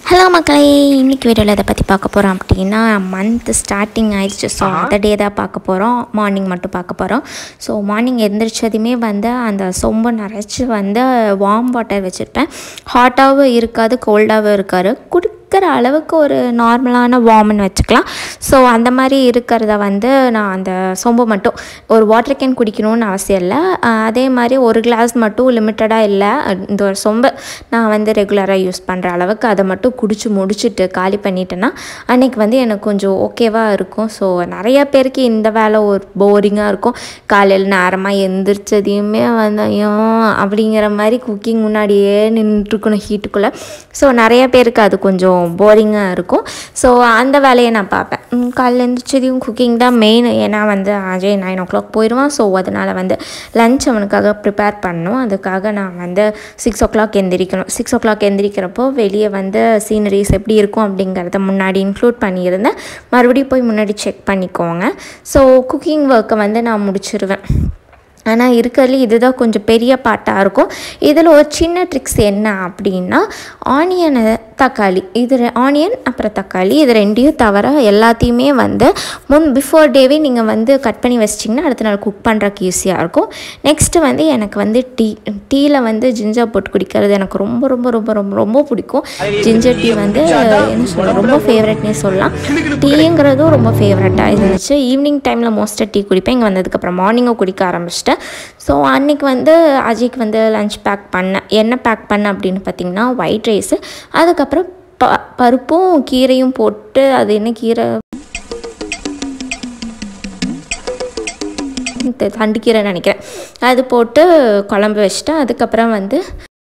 hello மக்களே இன்னைக்கு வீடியோவில் எதை பற்றி பார்க்க போகிறோம் அப்படின்னா மந்த் ஸ்டார்டிங் ஆயிடுச்சு ஸோ அந்த டே தான் பார்க்க போகிறோம் மார்னிங் மட்டும் பார்க்க போகிறோம் ஸோ மார்னிங் எந்திரிச்சதுமே வந்து அந்த சொம்பு நிறச்சி வந்து வார்ம் வாட்டர் வச்சுருப்பேன் ஹாட்டாகவும் இருக்காது கோல்டாகவும் இருக்காது குடிக்கிற அளவுக்கு ஒரு நார்மலான வார்ம்னு வச்சுக்கலாம் ஸோ அந்த மாதிரி இருக்கிறத வந்து நான் அந்த சொம்பு மட்டும் ஒரு வாட்டர் கேன் குடிக்கணும்னு அவசியம் இல்லை அஹ் அதே மாதிரி ஒரு கிளாஸ் மட்டும் லிமிட்டடாக இல்லை இந்த ஒரு சொம்பு நான் வந்து ரெகுலராக யூஸ் பண்ணுற அளவுக்கு அதை மட்டும் குடிச்சு முடிச்சுட்டு காலி பண்ணிட்டேன்னா அன்னைக்கு வந்து எனக்கு கொஞ்சம் ஓகேவாக இருக்கும் ஸோ நிறைய பேருக்கு இந்த வேலை ஒரு போரிங்காக இருக்கும் காலையில் நேரமாக எந்திரிச்சதையுமே வந்து ஐயோ அப்படிங்கிற மாதிரி குக்கிங் முன்னாடியே நின்றுருக்கணும் ஹீட்டுக்குள்ளே ஸோ நிறைய பேருக்கு அது கொஞ்சம் போரிங்காக இருக்கும் ஸோ அந்த வேலையை நான் பார்ப்பேன் ம், காலைல எழுந்திரிச்சதையும் குக்கிங் தான் மெயின் ஏன்னா வந்து அஜய் நைன் ஓ கிளாக் போயிடுவான் ஸோ அதனால் வந்து லஞ்ச் அவனுக்காக ப்ரிப்பேர் பண்ணணும் அதுக்காக நான் வந்து சிக்ஸ் ஓ கிளாக் எந்திரிக்கணும் சிக்ஸ் ஓ கிளாக் எந்திரிக்கிறப்போ வெளியே வந்து சீனரிஸ் எப்படி இருக்கும் அப்படிங்கிறத முன்னாடி இன்க்ளூட் பண்ணியிருந்தேன் மறுபடியும் போய் முன்னாடி செக் பண்ணிக்கோங்க ஸோ குக்கிங் ஒர்க்கை வந்து நான் முடிச்சிருவேன் ஆனால் இருக்கிறதுல இதுதான் கொஞ்சம் பெரிய பாட்டாக இருக்கும் இதில் ஒரு சின்ன ட்ரிக்ஸ் என்ன அப்படின்னா ஆனியனை தக்காளி இது ஆனியன் அப்புறம் தக்காளி இது ரெண்டையும் தவிர எல்லாத்தையுமே வந்து முன் பிஃபோர் டேவே நீங்கள் வந்து கட் பண்ணி வச்சிட்டிங்கன்னா அடுத்த நாள் குக் பண்ணுறக்கு ஈஸியாக இருக்கும் நெக்ஸ்ட்டு வந்து எனக்கு வந்து டீ டீயில் வந்து ஜிஞ்சர் போட்டு குடிக்கிறது எனக்கு ரொம்ப ரொம்ப ரொம்ப ரொம்ப ரொம்ப பிடிக்கும் ஜிஞ்சர் டீ வந்து என்ன சொல்ல ரொம்ப ஃபேவரட்னே சொல்லலாம் டீங்கிறதும் ரொம்ப ஃபேவரட்டாக இருந்துச்சு ஈவினிங் டைமில் மோஸ்ட்டாக டீ குடிப்பேன் இங்கே வந்ததுக்கப்புறம் மார்னிங்கும் குடிக்க ஆரம்பிச்சிட்டேன் ஸோ அன்றைக்கி வந்து அஜய்க்கு வந்து லஞ்ச் பேக் பண்ணேன் என்ன பேக் பண்ணேன் அப்படின்னு பார்த்தீங்கன்னா ஒயிட் ரைஸு அதுக்கப்புறம் ப பருப்பும் கீரையும் போட்டு அது என்ன கீரை தண்டுக்கீரை நினைக்கிறேன் அது போட்டு குழம்பு வச்சுட்டேன் அதுக்கப்புறம் வந்து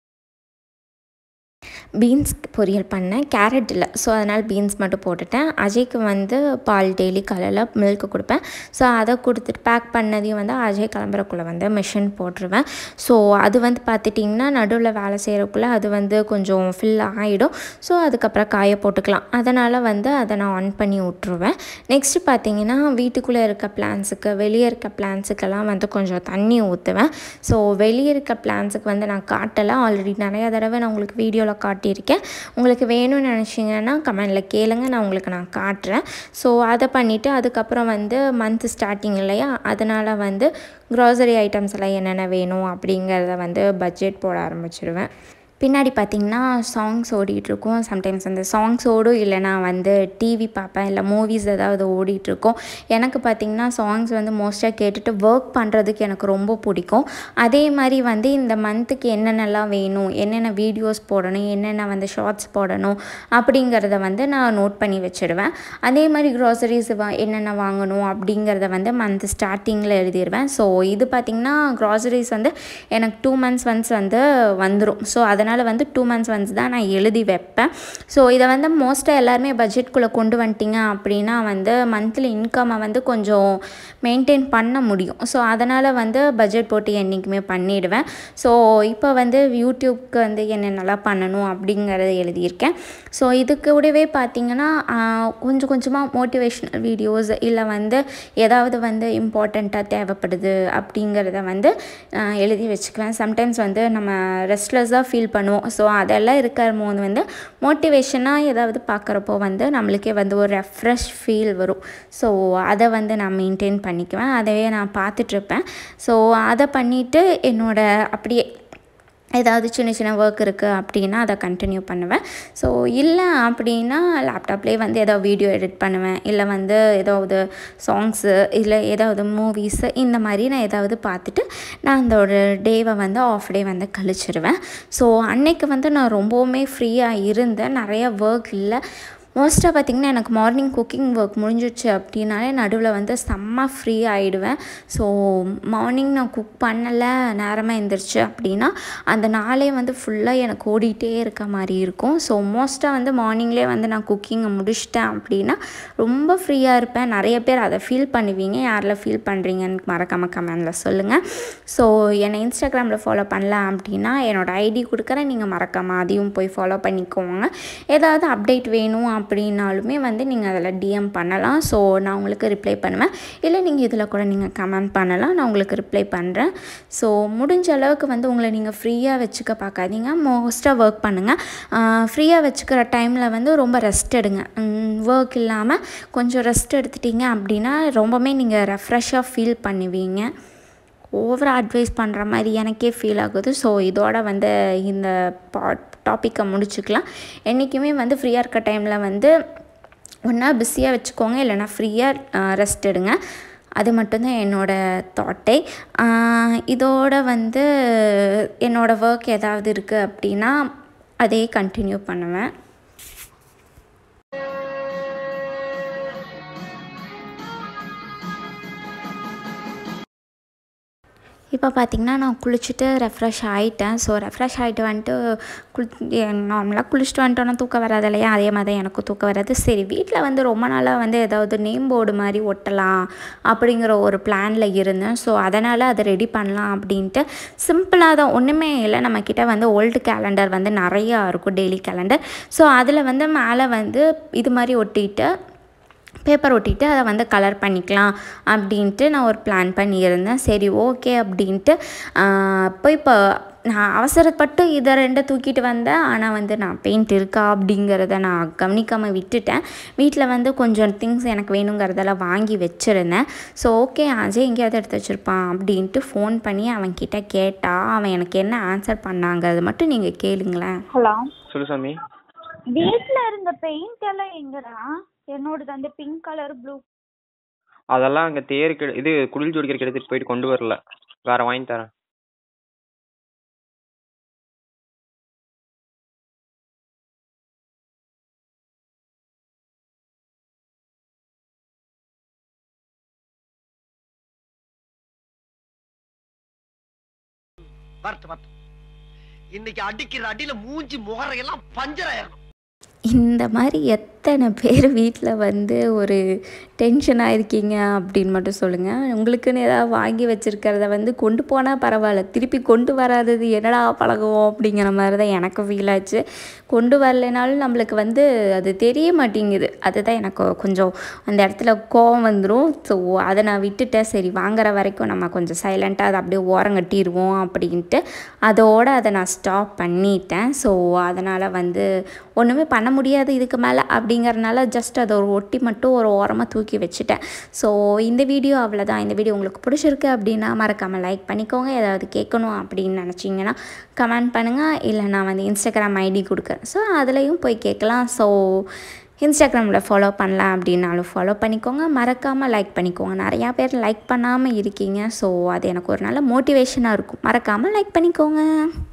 பீன்ஸ் பொரியல் பண்ணேன் கேரட் இல்லை ஸோ அதனால் பீன்ஸ் மட்டும் போட்டுட்டேன் அஜய்க்கு வந்து பால் டெய்லி காலையில் மில்க் கொடுப்பேன் ஸோ அதை கொடுத்துட்டு பேக் பண்ணதையும் வந்து அஜய் கிளம்புறக்குள்ளே வந்து மிஷின் போட்டுருவேன் ஸோ அது வந்து பார்த்துட்டிங்கன்னா நடுவில் வேலை செய்கிறக்குள்ளே அது வந்து கொஞ்சம் ஃபில் ஆகிடும் ஸோ அதுக்கப்புறம் காய போட்டுக்கலாம் அதனால் வந்து அதை நான் ஆன் பண்ணி விட்ருவேன் நெக்ஸ்ட்டு பார்த்தீங்கன்னா வீட்டுக்குள்ளே இருக்க பிளான்ஸுக்கு வெளியே இருக்க பிளான்ஸுக்கெல்லாம் வந்து கொஞ்சம் தண்ணி ஊற்றுவேன் ஸோ வெளியே இருக்க பிளான்ஸுக்கு வந்து நான் காட்டலை ஆல்ரெடி நிறைய தடவை நான் உங்களுக்கு வீடியோவில் காட்டியிருக்கேன் உங்களுக்கு வேணும்னு நினச்சிங்கன்னா கமெண்டில் கேளுங்க நான் உங்களுக்கு நான் காட்டுறேன் ஸோ அதை பண்ணிவிட்டு அதுக்கப்புறம் வந்து மந்த் ஸ்டார்டிங் இல்லையா அதனால் வந்து க்ராசரி ஐட்டம்ஸ் எல்லாம் என்னென்ன வேணும் அப்படிங்கிறத வந்து பட்ஜெட் போட ஆரம்பிச்சிடுவேன் பின்னாடி பார்த்தீங்கன்னா சாங்ஸ் ஓடிட்டுருக்கும் சம்டைம்ஸ் அந்த சாங்ஸ் ஓடும் இல்லைனா வந்து டிவி பார்ப்பேன் இல்லை மூவிஸ் ஏதாவது ஓடிட்டுருக்கும் எனக்கு பார்த்திங்கன்னா சாங்ஸ் வந்து மோஸ்ட்டாக கேட்டுட்டு ஒர்க் பண்ணுறதுக்கு எனக்கு ரொம்ப பிடிக்கும் அதே மாதிரி வந்து இந்த மந்த்துக்கு என்னென்னலாம் வேணும் என்னென்ன வீடியோஸ் போடணும் என்னென்ன வந்து ஷார்ட்ஸ் போடணும் அப்படிங்கிறத வந்து நான் நோட் பண்ணி வச்சுடுவேன் அதே மாதிரி க்ராசரிஸ் வா என்னென்ன வாங்கணும் அப்படிங்கிறத வந்து மந்த் ஸ்டார்டிங்கில் எழுதிடுவேன் ஸோ இது பார்த்திங்கன்னா க்ராசரிஸ் வந்து எனக்கு டூ மந்த்ஸ் ஒன்ஸ் வந்து வந்துடும் ஸோ அதனால் வந்து டூ மந்த்ஸ் ஒன்ஸ் தான் நான் எழுதி வைப்பேன் ஸோ இதை வந்து மோஸ்ட்டாக எல்லாருமே பட்ஜெட்குள்ளே கொண்டு வந்துட்டீங்க அப்படின்னா வந்து மந்த்லி இன்கம்மை வந்து கொஞ்சம் மெயின்டைன் பண்ண முடியும் ஸோ அதனால் வந்து பட்ஜெட் போட்டு என்றைக்குமே பண்ணிவிடுவேன் ஸோ இப்போ வந்து யூடியூப்க்கு வந்து என்னென்னலாம் பண்ணணும் அப்படிங்கிறத எழுதியிருக்கேன் ஸோ இது கூடவே பார்த்தீங்கன்னா ஆஹ், கொஞ்சம் கொஞ்சமாக மோட்டிவேஷ்னல் வீடியோஸ் இல்லை வந்து ஏதாவது வந்து இம்பார்ட்டண்ட்டாக தேவைப்படுது அப்படிங்கிறத வந்து ஆஹ், எழுதி வச்சுக்குவேன் சம்டைம்ஸ் வந்து நம்ம ரெஸ்ட்லெஸ்ஸாக ஃபீல் பண்ணுவோம் ஸோ அதெல்லாம் இருக்கிற போது வந்து மோட்டிவேஷனாக ஏதாவது பார்க்குறப்போ வந்து நம்மளுக்கே வந்து ஒரு ரெஃப்ரெஷ் ஃபீல் வரும் ஸோ அதை வந்து நான் மெயின்டைன் பண்ணிக்குவேன் அதவே நான் பார்த்துட்ருப்பேன் ஸோ அதை பண்ணிவிட்டு என்னோட அப்படியே ஏதாவது சின்ன சின்ன ஒர்க் இருக்குது அப்படின்னா அதை கண்டினியூ பண்ணுவேன் ஸோ இல்லை அப்படின்னா லேப்டாப்லேயே வந்து ஏதாவது வீடியோ எடிட் பண்ணுவேன் இல்லை வந்து ஏதாவது சாங்ஸு இல்லை ஏதாவது மூவிஸு இந்த மாதிரி நான் ஏதாவது பார்த்துட்டு நான் அந்த ஒரு டேவை வந்து ஆஃப் டே வந்து கழிச்சிருவேன் ஸோ அன்னைக்கு வந்து நான் ரொம்பவுமே ஃப்ரீயாக இருந்தேன் நிறைய ஒர்க் இல்லை மோஸ்ட்டாக பார்த்திங்கன்னா எனக்கு மார்னிங் குக்கிங் ஒர்க் முடிஞ்சிடுச்சு அப்படின்னாலே நடுவில் வந்து செம்ம ஃப்ரீ ஆகிடுவேன் ஸோ மார்னிங் நான் குக் பண்ணலை நேரமாக எழுந்திரிச்சு அப்படின்னா அந்த நாளே வந்து ஃபுல்லாக எனக்கு ஓடிட்டே இருக்க மாதிரி இருக்கும் ஸோ மோஸ்ட்டாக வந்து மார்னிங்லேயே வந்து நான் குக்கிங்கை முடிச்சிட்டேன் அப்படின்னா ரொம்ப ஃப்ரீயாக இருப்பேன் நிறைய பேர் அதை ஃபீல் பண்ணுவீங்க யாரில் ஃபீல் பண்ணுறீங்கன்னு மறக்காமல் கமெண்டில் சொல்லுங்கள் ஸோ என்னை இன்ஸ்டாகிராமில் ஃபாலோ பண்ணல அப்படின்னா என்னோடய ஐடி கொடுக்குறேன் நீங்கள் மறக்காமல் அதையும் போய் ஃபாலோ பண்ணிக்கோங்க ஏதாவது அப்டேட் வேணும் அப்படின்னாலுமே வந்து நீங்கள் அதில் டிஎம் பண்ணலாம் ஸோ நான் உங்களுக்கு ரிப்ளை பண்ணுவேன் இல்லை நீங்கள் இதில் கூட நீங்கள் கமெண்ட் பண்ணலாம் நான் உங்களுக்கு ரிப்ளை பண்ணுறேன் ஸோ முடிஞ்ச அளவுக்கு வந்து உங்களை நீங்கள் ஃப்ரீயாக வச்சுக்க பார்க்காதீங்க மோஸ்ட்டாக ஒர்க் பண்ணுங்கள் ஃப்ரீயாக வச்சுக்கிற டைமில் வந்து ரொம்ப ரெஸ்ட் எடுங்க ஒர்க் இல்லாமல் கொஞ்சம் ரெஸ்ட் எடுத்துட்டீங்க அப்படின்னா ரொம்பவுமே நீங்கள் ரெஃப்ரெஷ்ஷாக ஃபீல் பண்ணுவீங்க ஓவராக அட்வைஸ் பண்ணுற மாதிரி எனக்கே ஃபீல் ஆகுது ஸோ இதோட வந்து இந்த பா டாப்பிக்கை முடிச்சுக்கலாம் என்றைக்குமே வந்து ஃப்ரீயாக இருக்க டைமில் வந்து ஒன்றா பிஸியாக வச்சுக்கோங்க இல்லைனா ஃப்ரீயாக ரெஸ்ட் எடுங்க அது மட்டும்தான் என்னோடய தாட்டே இதோட வந்து என்னோடய ஒர்க் ஏதாவது இருக்குது அப்படின்னா அதே கண்டினியூ பண்ணுவேன் இப்போ பார்த்திங்கன்னா நான் குளிச்சுட்டு ரெஃப்ரெஷ் ஆகிட்டேன் ஸோ ரெஃப்ரெஷ் ஆகிட்டு வந்துட்டு குளி நார்மலாக குளிச்சுட்டு வந்துட்டோன்னா தூக்கம் வராது இல்லையா அதே மாதிரி தான் எனக்கும் தூக்கம் வராது சரி வீட்டில் வந்து ரொம்ப நாளாக வந்து ஏதாவது நேம் போர்டு மாதிரி ஒட்டலாம் அப்படிங்கிற ஒரு பிளானில் இருந்தேன் ஸோ அதனால் அதை ரெடி பண்ணலாம் அப்படின்ட்டு சிம்பிளாக தான் ஒன்றுமே இல்லை நம்மக்கிட்ட வந்து ஓல்டு கேலண்டர் வந்து நிறையா இருக்கும் டெய்லி கேலண்டர் ஸோ அதில் வந்து மேலே வந்து இது மாதிரி ஒட்டிட்டு பேப்பர் ஒட்டிட்டு அதை வந்து கலர் பண்ணிக்கலாம் அப்படின்ட்டு நான் ஒரு பிளான் பண்ணியிருந்தேன் சரி ஓகே அப்படின்ட்டு போய் இப்போ நான் அவசரப்பட்டு இதை ரெண்டை தூக்கிட்டு வந்தேன் ஆனால் வந்து நான் பெயிண்ட் இருக்கா அப்படிங்கிறத நான் கவனிக்காமல் விட்டுட்டேன் வீட்டில் வந்து கொஞ்சம் திங்ஸ் எனக்கு வேணுங்கிறதெல்லாம் வாங்கி வச்சுருந்தேன் ஸோ ஓகே அஜய் எங்கேயாவது எடுத்து வச்சுருப்பான் அப்படின்ட்டு ஃபோன் பண்ணி அவன்கிட்ட கேட்டால் அவன் எனக்கு என்ன ஆன்சர் பண்ணாங்கிறது மட்டும் நீங்கள் கேளுங்களேன் ஹலோ சொல்லு சாமி வீட்ல இருந்த பெயிண்ட் எல்லாம் எங்கடா என்னோடது அந்த பிங்க் கலர் ப்ளூ அதெல்லாம் அங்கே தேருக்கு எடு- இது குளில் ஜோடிக்கிறதுக்கு எடுத்துகிட்டு போயிட்டு கொண்டு வரல வேற வாங்கி தரேன் வரட்டு வரட்டு இன்னைக்கு அடிக்கிற அடியில மூஞ்சி முகரையெல்லாம் பஞ்சர் ஆயிரணும் இந்த மாதிரி எத்தனை பேர் வீட்டில் வந்து ஒரு டென்ஷனாக இருக்கீங்க அப்படின்னு மட்டும் சொல்லுங்கள் உங்களுக்குன்னு ஏதாவது வாங்கி வச்சுருக்கிறத வந்து கொண்டு போனால் பரவாயில்ல திருப்பி கொண்டு வராதது என்னடா பழகுவோம் அப்படிங்கிற மாதிரி தான் எனக்கு ஃபீல் ஆச்சு கொண்டு வரலைனாலும் நம்மளுக்கு வந்து அது தெரிய மாட்டேங்குது அதுதான் எனக்கு கொஞ்சம் அந்த இடத்துல கோவம் வந்துடும் ஸோ அதை நான் விட்டுட்டேன் சரி வாங்குற வரைக்கும் நம்ம கொஞ்சம் சைலண்ட்டாக அதை அப்படியே ஓரங்கட்டிடுவோம் அப்படின்ட்டு அதோடு அதை நான் ஸ்டாப் பண்ணிட்டேன் ஸோ அதனால் வந்து ஒன்றுமே பண்ண முடியாது இதுக்கு மேலே அப்படிங்கறனால ஜஸ்ட் அதை ஒரு ஒட்டி மட்டும் ஒரு ஓரமாக தூக்கி வச்சுட்டேன் ஸோ இந்த வீடியோ அவ்வளோதான் இந்த வீடியோ உங்களுக்கு பிடிச்சிருக்கு அப்படின்னா மறக்காமல் லைக் பண்ணிக்கோங்க ஏதாவது கேட்கணும் அப்படின்னு நினச்சிங்கன்னா கமெண்ட் பண்ணுங்கள் இல்லை நான் வந்து இன்ஸ்டாகிராம் ஐடி கொடுக்குறேன் ஸோ அதுலேயும் போய் கேட்கலாம் ஸோ இன்ஸ்டாகிராமில் ஃபாலோ பண்ணலாம் அப்படின்னாலும் ஃபாலோ பண்ணிக்கோங்க மறக்காமல் லைக் பண்ணிக்கோங்க நிறையா பேர் லைக் பண்ணாமல் இருக்கீங்க ஸோ அது எனக்கு ஒரு நல்ல மோட்டிவேஷனாக இருக்கும் மறக்காமல் லைக் பண்ணிக்கோங்க